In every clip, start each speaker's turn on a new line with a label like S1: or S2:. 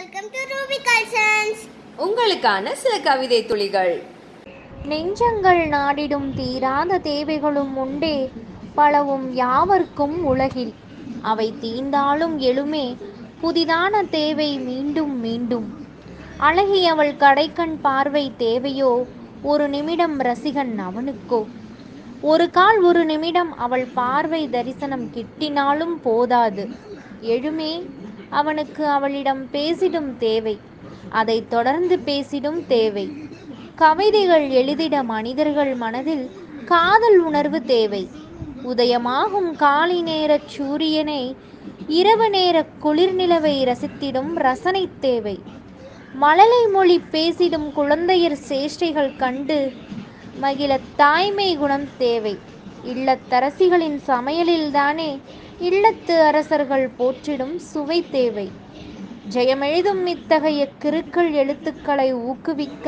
S1: welcome to Ruby கல்சன்ஸ்
S2: உங்களுக்கான சில கவிதை துளிகள்
S3: நெஞ்சங்கள் நாடிடும் தீராத தேவைகளும் உண்டே பலவும் யாவர்க்கும் உலகில் அவை தீண்டாலும் எழுமே புதிதான தேவை மீண்டும் மீண்டும் அழகியவள் கடைக்கண் பார்வை தேவையோ ஒரு நிமிடம் ரசிகன் அவனுக்கோ ஒரு கால் ஒரு நிமிடம் அவள் பார்வை தரிசனம் கிட்டினாலும் போதாது எழுமே அவனுக்கு அவளிடம் பேசிடும் தேவை அதைத் தொடர்ந்து பேசிடும் தேவை கவிதைகள் எழுதிட மனிதர்கள் மனதில் காதல் உணர்வு தேவை உதயமாகும் காலை நேரச் சூரியனை இரவு நேர குளிர் நிலவை ரசித்திடும் ரசனை தேவை மழலை மொழி பேசிடும் குழந்தையர் சேஷ்டைகள் கண்டு மகிழ தாய்மை குணம் தேவை இல்லத்தரசிகளின் சமையலில்தானே இல்லத்து அரசர்கள் போற்றிடும் சுவை தேவை ஜெயமெழுதும் இத்தகைய கிறுக்கள் எழுத்துக்களை ஊக்குவிக்க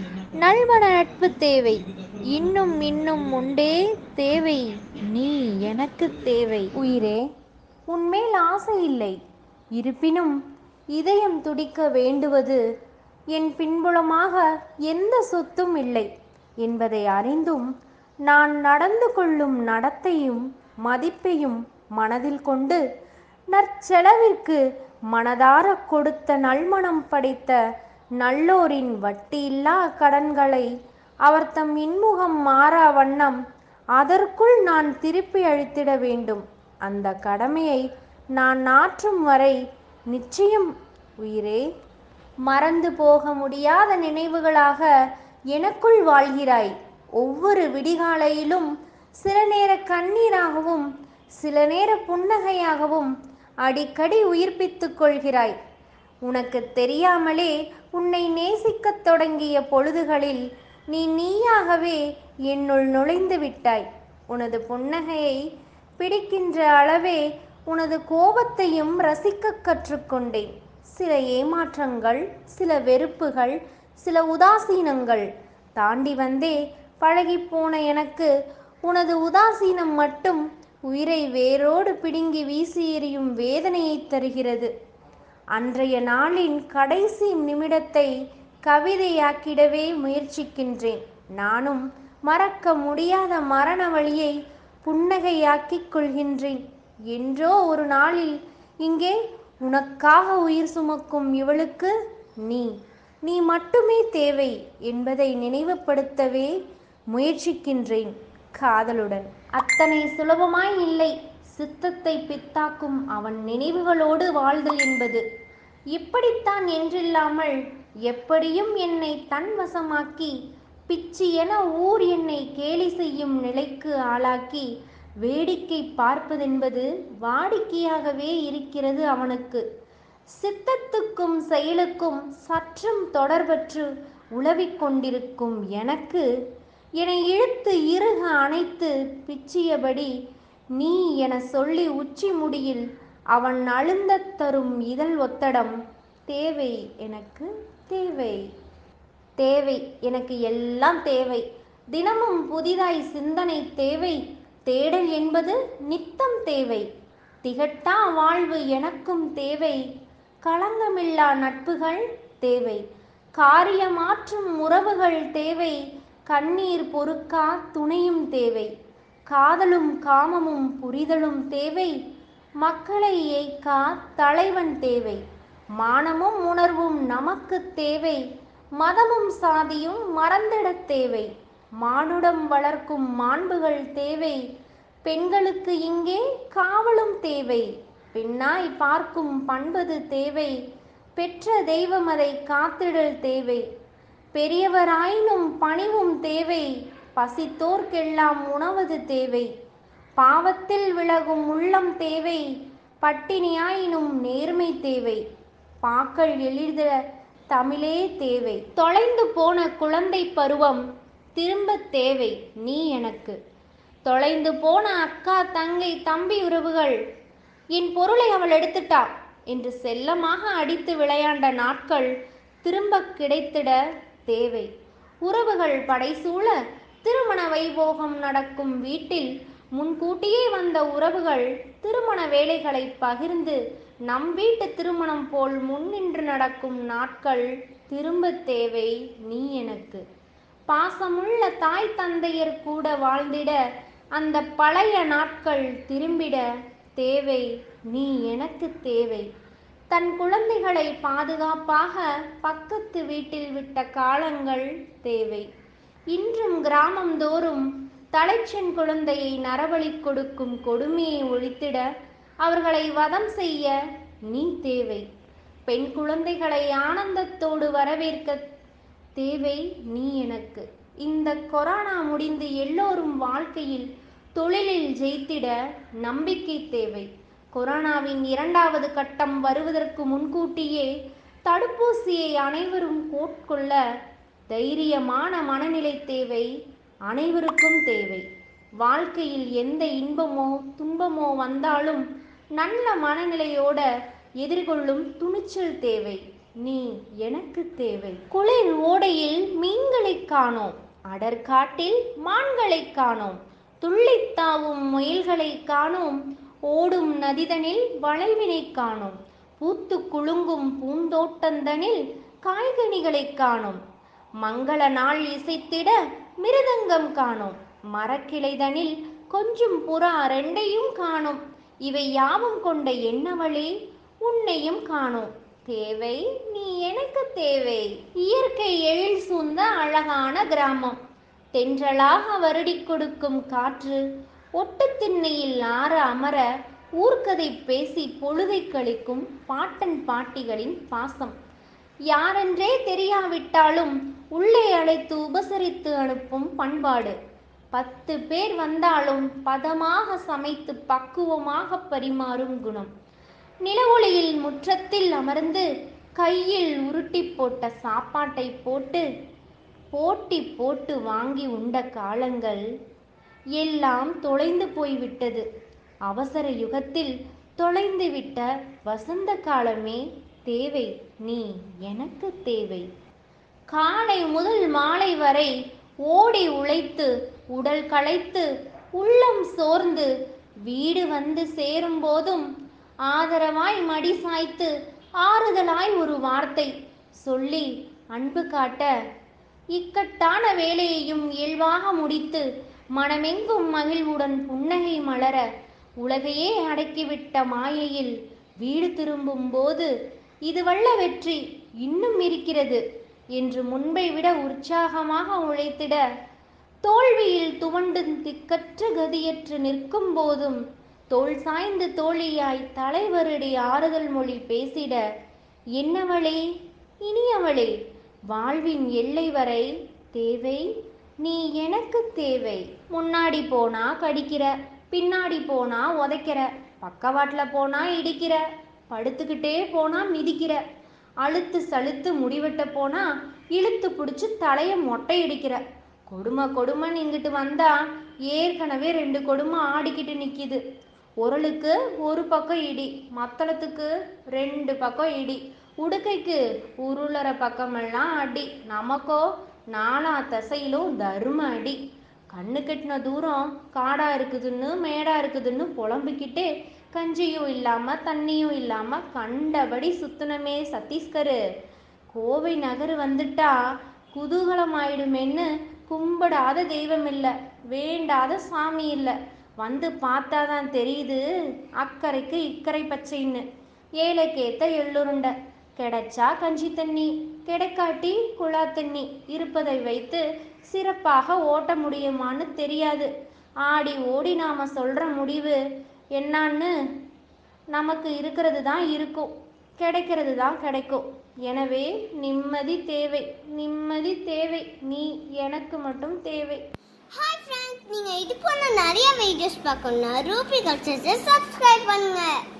S3: நல்மன நட்பு தேவை இன்னும் இன்னும் உண்டே தேவை நீ எனக்கு தேவை உயிரே உன்மேல் ஆசை இல்லை இருப்பினும் இதயம் துடிக்க வேண்டுவது என் பின்புலமாக எந்த சொத்தும் இல்லை என்பதை அறிந்தும் நான் நடந்து கொள்ளும் நடத்தையும் மதிப்பையும் மனதில் கொண்டு நற்செலவிற்கு மனதார கொடுத்த நல்மணம் படைத்த நல்லோரின் வட்டியில்லா கடன்களை அவர் தம் இன்முகம் மாறா வண்ணம் அதற்குள் நான் திருப்பி அளித்திட வேண்டும் அந்த கடமையை நான் ஆற்றும் வரை நிச்சயம் உயிரே மறந்து போக முடியாத நினைவுகளாக எனக்குள் வாழ்கிறாய் ஒவ்வொரு விடிகாலையிலும் சில நேர கண்ணீராகவும் சில நேர புன்னகையாகவும் அடிக்கடி உயிர்ப்பித்துக் கொள்கிறாய் உனக்கு தெரியாமலே உன்னை நேசிக்கத் தொடங்கிய பொழுதுகளில் நீ நீயாகவே என்னுள் நுழைந்து விட்டாய் உனது புன்னகையை பிடிக்கின்ற அளவே உனது கோபத்தையும் ரசிக்கக் கற்றுக்கொண்டேன் சில ஏமாற்றங்கள் சில வெறுப்புகள் சில உதாசீனங்கள் தாண்டி வந்தே பழகிப்போன எனக்கு உனது உதாசீனம் மட்டும் உயிரை வேரோடு பிடுங்கி வீசி எறியும் வேதனையை தருகிறது அன்றைய நாளின் கடைசி நிமிடத்தை கவிதையாக்கிடவே முயற்சிக்கின்றேன் நானும் மறக்க முடியாத மரண வழியை புன்னகையாக்கிக் கொள்கின்றேன் என்றோ ஒரு நாளில் இங்கே உனக்காக உயிர் சுமக்கும் இவளுக்கு நீ நீ மட்டுமே தேவை என்பதை நினைவுபடுத்தவே முயற்சிக்கின்றேன் காதலுடன் அத்தனை சுலபமாய் இல்லை சித்தத்தை பித்தாக்கும் அவன் நினைவுகளோடு வாழ்தல் என்பது இப்படித்தான் என்றில்லாமல் எப்படியும் என்னை தன்வசமாக்கி பிச்சி என ஊர் என்னை கேலி செய்யும் நிலைக்கு ஆளாக்கி வேடிக்கை பார்ப்பதென்பது வாடிக்கையாகவே இருக்கிறது அவனுக்கு சித்தத்துக்கும் செயலுக்கும் சற்றும் தொடர்பற்று உழவிக் கொண்டிருக்கும் எனக்கு என்னை இழுத்து இறுக அணைத்து பிச்சியபடி நீ என சொல்லி உச்சி முடியில் அவன் அழுந்தத் தரும் இதழ் ஒத்தடம் தேவை எனக்கு தேவை தேவை எனக்கு எல்லாம் தேவை தினமும் புதிதாய் சிந்தனை தேவை தேடல் என்பது நித்தம் தேவை திகட்டா வாழ்வு எனக்கும் தேவை களங்கமில்லா நட்புகள் தேவை காரியமாற்றும் உறவுகள் தேவை கண்ணீர் பொறுக்கா துணையும் தேவை காதலும் காமமும் புரிதலும் தேவை மக்களை ஏய்க்கா தலைவன் தேவை மானமும் உணர்வும் நமக்கு தேவை மதமும் சாதியும் மறந்திடத் தேவை மானுடம் வளர்க்கும் மாண்புகள் தேவை பெண்களுக்கு இங்கே காவலும் தேவை பெண்ணாய் பார்க்கும் பண்பது தேவை பெற்ற தெய்வம் அதை காத்திடல் தேவை பெரியவராயினும் பணிவும் தேவை பசித்தோர்க்கெல்லாம் உணவது தேவை பாவத்தில் விலகும் உள்ளம் தேவை பட்டினியாயினும் நேர்மை தேவை பாக்கள் எளித தமிழே தேவை தொலைந்து போன குழந்தை பருவம் திரும்ப தேவை நீ எனக்கு தொலைந்து போன அக்கா தங்கை தம்பி உறவுகள் என் பொருளை அவள் எடுத்துட்டா என்று செல்லமாக அடித்து விளையாண்ட நாட்கள் திரும்ப கிடைத்திட தேவை உறவுகள் படைசூழ திருமண வைபோகம் நடக்கும் வீட்டில் முன்கூட்டியே வந்த உறவுகள் திருமண வேலைகளை பகிர்ந்து நம் வீட்டு திருமணம் போல் முன்னின்று நடக்கும் நாட்கள் திரும்ப தேவை நீ எனக்கு பாசமுள்ள தாய் தந்தையர் கூட வாழ்ந்திட அந்த பழைய நாட்கள் திரும்பிட தேவை நீ எனக்கு தேவை தன் குழந்தைகளை பாதுகாப்பாக பக்கத்து வீட்டில் விட்ட காலங்கள் தேவை இன்றும் கிராமம் தோறும் தலைச்சென் குழந்தையை நரபலி கொடுக்கும் கொடுமையை ஒழித்திட அவர்களை வதம் செய்ய நீ தேவை பெண் குழந்தைகளை ஆனந்தத்தோடு வரவேற்க தேவை நீ எனக்கு இந்த கொரோனா முடிந்து எல்லோரும் வாழ்க்கையில் தொழிலில் ஜெயித்திட நம்பிக்கை தேவை கொரோனாவின் இரண்டாவது கட்டம் வருவதற்கு முன்கூட்டியே தடுப்பூசியை அனைவரும் போட்கொள்ள தைரியமான மனநிலை தேவை அனைவருக்கும் தேவை வாழ்க்கையில் எந்த இன்பமோ துன்பமோ வந்தாலும் நல்ல மனநிலையோட எதிர்கொள்ளும் துணிச்சல் தேவை நீ எனக்கு தேவை குளிர் ஓடையில் மீன்களைக் காணோம் அடர்காட்டில் மான்களைக் காணோம் துள்ளித்தாவும் முயல்களைக் காணோம் ஓடும் நதிதனில் வளைவினைக் காணோம் பூத்து குலுங்கும் பூந்தோட்டந்தனில் காய்கனிகளைக் காணோம் மங்கள நாள் இசைத்திட மிருதங்கம் காணோம் மரக்கிளைதனில் கொஞ்சம் புறா ரெண்டையும் காணோம் இவை யாவும் கொண்ட என்னவளே உன்னையும் காணோம் தேவை நீ எனக்கு தேவை இயற்கை எழில் சூழ்ந்த அழகான கிராமம் தென்றலாக வருடிக் கொடுக்கும் காற்று ஒட்டுத்திண்ணையில் ஆற அமர ஊர்க்கதை பேசி பொழுதை கழிக்கும் பாட்டன் பாட்டிகளின் பாசம் யாரென்றே தெரியாவிட்டாலும் உள்ளே அழைத்து உபசரித்து அனுப்பும் பண்பாடு பத்து பேர் வந்தாலும் பதமாக சமைத்து பக்குவமாக பரிமாறும் குணம் நிலவொளியில் முற்றத்தில் அமர்ந்து கையில் உருட்டி போட்ட சாப்பாட்டை போட்டு போட்டி போட்டு வாங்கி உண்ட காலங்கள் எல்லாம் தொலைந்து போய்விட்டது அவசர யுகத்தில் தொலைந்து விட்ட வசந்த காலமே தேவை நீ எனக்கு தேவை காலை முதல் மாலை வரை ஓடி உழைத்து உடல் களைத்து உள்ளம் சோர்ந்து வீடு வந்து சேரும் போதும் ஆதரவாய் மடி சாய்த்து ஆறுதலாய் ஒரு வார்த்தை சொல்லி அன்பு காட்ட இக்கட்டான வேலையையும் இயல்பாக முடித்து மனமெங்கும் மகிழ்வுடன் புன்னகை மலர உலகையே அடக்கிவிட்ட மாயையில் வீடு திரும்பும் போது இதுவல்ல வெற்றி இன்னும் இருக்கிறது என்று முன்பை விட உற்சாகமாக உழைத்திட தோல்வியில் துவண்டு திக்கற்ற கதியற்று நிற்கும் போதும் தோள் சாய்ந்து தோழியாய் தலைவருடைய ஆறுதல் மொழி பேசிட என்னவளே இனியவளே வாழ்வின் எல்லை வரை தேவை நீ எனக்கு தேவை முன்னாடி போனா கடிக்கிற பின்னாடி போனா உதைக்கிற பக்கவாட்டில் போனா இடிக்கிற படுத்துக்கிட்டே போனா மிதிக்கிற அழுத்து சலுத்து முடிவெட்ட போனா இழுத்து பிடிச்சி தலைய மொட்டை அடிக்கிற கொடுமை கொடுமைன்னு இங்கிட்டு வந்தா ஏற்கனவே ரெண்டு கொடுமை ஆடிக்கிட்டு நிக்குது உரலுக்கு ஒரு பக்கம் இடி மத்தளத்துக்கு ரெண்டு பக்கம் இடி உடுக்கைக்கு உருளற பக்கமெல்லாம் அடி நமக்கோ நாலா தசையிலும் தர்ம அடி கண்ணு கெட்டின தூரம் காடா இருக்குதுன்னு மேடா இருக்குதுன்னு புலம்பிக்கிட்டே கஞ்சியும் இல்லாம தண்ணியும் இல்லாம கண்டபடி சுத்தனமே சத்தீஸ்கரு கோவை நகர் வந்துட்டா குதூகலம் ஆயிடுமேன்னு கும்பிடாத தெய்வம் இல்லை வேண்டாத சாமி இல்லை வந்து பார்த்தாதான் தெரியுது அக்கறைக்கு இக்கரை பச்சைன்னு ஏழைக்கேத்த எள்ளுருண்டை கிடைச்சா கஞ்சி தண்ணி கிடைக்காட்டி குழா தண்ணி இருப்பதை வைத்து சிறப்பாக ஓட்ட முடியுமான்னு தெரியாது ஆடி ஓடி நாம சொல்ற முடிவு என்னான்னு நமக்கு இருக்கிறது தான் இருக்கும் கிடைக்கிறது தான் கிடைக்கும் எனவே நிம்மதி தேவை நிம்மதி தேவை நீ எனக்கு மட்டும் தேவை
S1: ஹாய் ஃப்ரெண்ட்ஸ் நீங்க இது போல நிறைய வீடியோஸ் பார்க்கணும்னா ரூபி கல்ச்சர்ஸை சப்ஸ்கிரைப் பண்ணுங்க